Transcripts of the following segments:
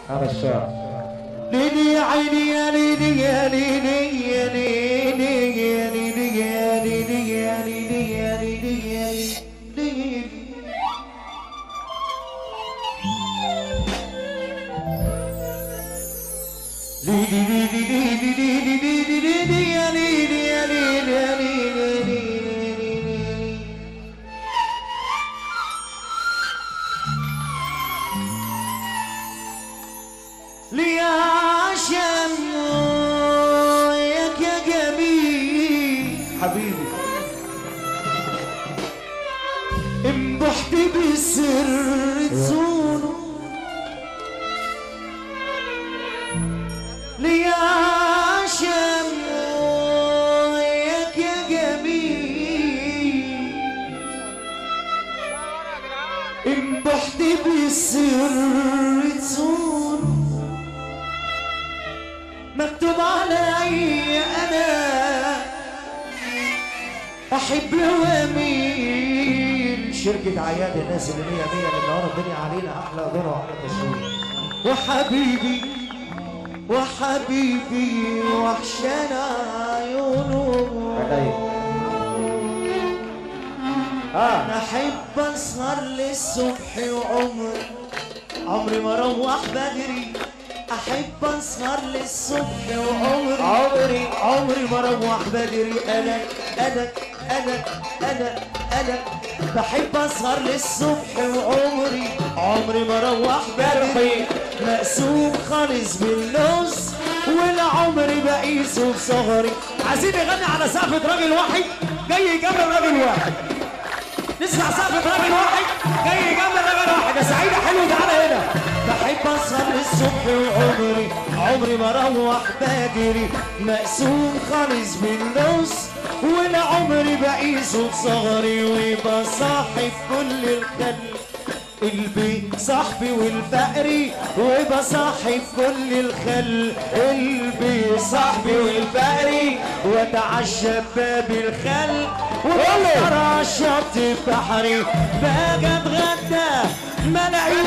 هذا الشعر ليلي يا عيني يا ليلي يا ليلي يا ليلي يا ليلي يا ليلي يا ليلي يا ليلي يا ليلي ليلي ليلي ليلي ليلي ليلي ليلي يا ليلي يا ليلي يا ليلي يا ليلي يا ليلي ليا شمعك يا جميل حبيبي انبحت بسر تزونه ليا شمعك يا جميل انبحت بسر تزونه مكتوب علي انا احب واميل شركة عياد الناس اللي مية مية اللي منورة الدنيا علينا احلى دور واحلى تشويق وحبيبي وحبيبي وحشانا عيونه انا احب اسهر للصبح وعمري عمري ما اروح بدري احب اسهر للصبح وعمري عمري عمري ما اروح بدري انا انا انا انا انا بحب اسهر للصبح وعمري عمري ما اروح بدري مقسوم خالص بالنص والعمر بقيسه بصغري عايزين نغني على سقفة راجل واحد جاي يجمل راجل واحد نسمع سقفة راجل واحد جاي يجمل راجل واحد يا سعيدة حلو تعالى هنا بحب اسهر للصبح وعمري عمري ما اروح بدري مقسوم خالص بالنص والعمر بقيسه بصغري ويبقى صاحب كل الخل البي صاحبي والفقري ويبقى صاحب كل الخل البي صاحبي والفقري واتعشى باب الخل وافطر على الشط بحري باجي اتغدى ما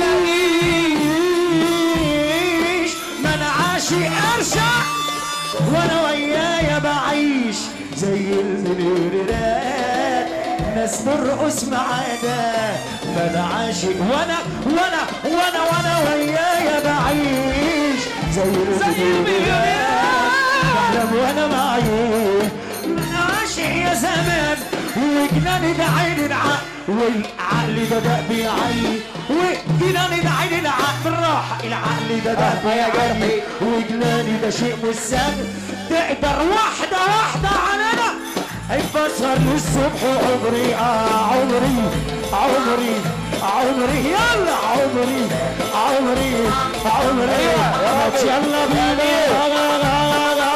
الاقيش ما انا عاشق ارشع وانا ويايا بعيش زي المليونيرات ناس نرقص معانا ما انا عاشق وانا وانا وانا وانا ويايا بعيش زي المليونيرات بحلم وانا معيش من عاشق يا زمان وجناني ده عين العقل والعقل ده ده بيعيي وجناني ده عين العقل بالراحة العقل ده ده يا جرحي وجناني ده شيء مش سهل تقدر واحدة واحدة علينا احب اسهر للصبح عمري اه عمري عمري عمري يلا عمري عمري عمري يلا بينا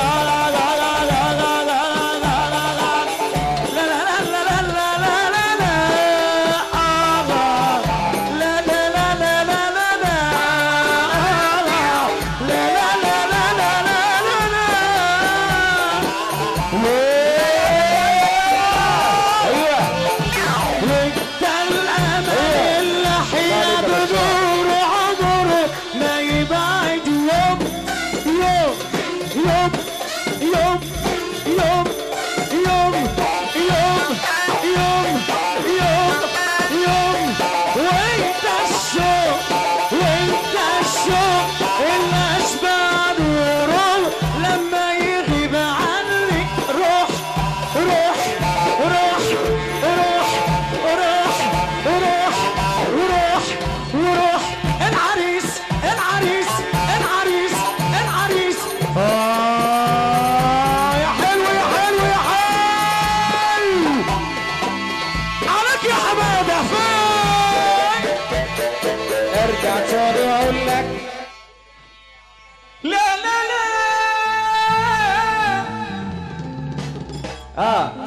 وانت الامل اللي حين بدور عمره ما يبعد يوم يوم يوم يوم يوم يوم يوم يوم يوم يوم وانت الشوق وانت الشوق اللي اشبع نوره لما يغيب عنك روح روح روح روح روح روح روح وروح العريس العريس العريس العريس آه يا حلو يا حلو يا حلو عليك يا حماده فين ارجع تاني واقول لك لا لا لا اه